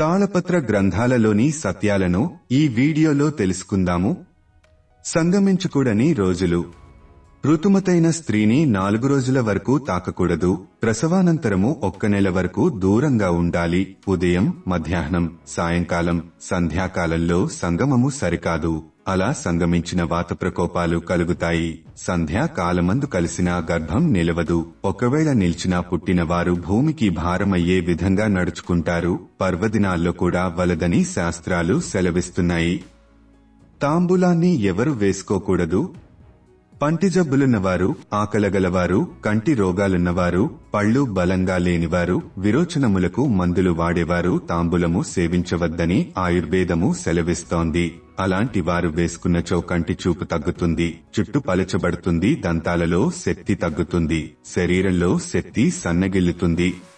తాళపత్ర గ్రంథాలలోని సత్యాలను ఈ వీడియోలో తెలుసుకుందాము సంగమించకూడని రోజులు ఋతుమతైన స్త్రీని నాలుగు రోజుల వరకు తాకకూడదు ప్రసవానంతరము ఒక్క నెల వరకు దూరంగా ఉండాలి ఉదయం మధ్యాహ్నం సాయంకాలం సంధ్యాకాలంలో సంగమము సరికాదు అలా సంగమించిన వాత ప్రకోపాలు కలుగుతాయి సంధ్యాకాలమందు కలిసిన గర్భం నిలవదు ఒకవేళ నిలిచినా పుట్టిన వారు భూమికి భారమయ్యే విధంగా నడుచుకుంటారు పర్వదినాల్లో కూడా వలదని శాస్త్రాలు సెలవిస్తున్నాయి తాంబూలాన్ని ఎవరు వేసుకోకూడదు పంటి జబ్బులున్నవారు ఆకలగలవారు కంటి రోగాలున్నవారు పళ్ళు బలంగా లేనివారు విరోచనములకు మందులు వాడేవారు తాంబూలము సేవించవద్దని ఆయుర్వేదము సెలవిస్తోంది అలాంటి వారు వేసుకున్నచో కంటి చూపు తగ్గుతుంది చుట్టు పలచబడుతుంది దంతాలలో శక్తి తగ్గుతుంది శరీరంలో శక్తి సన్నగిల్లుతుంది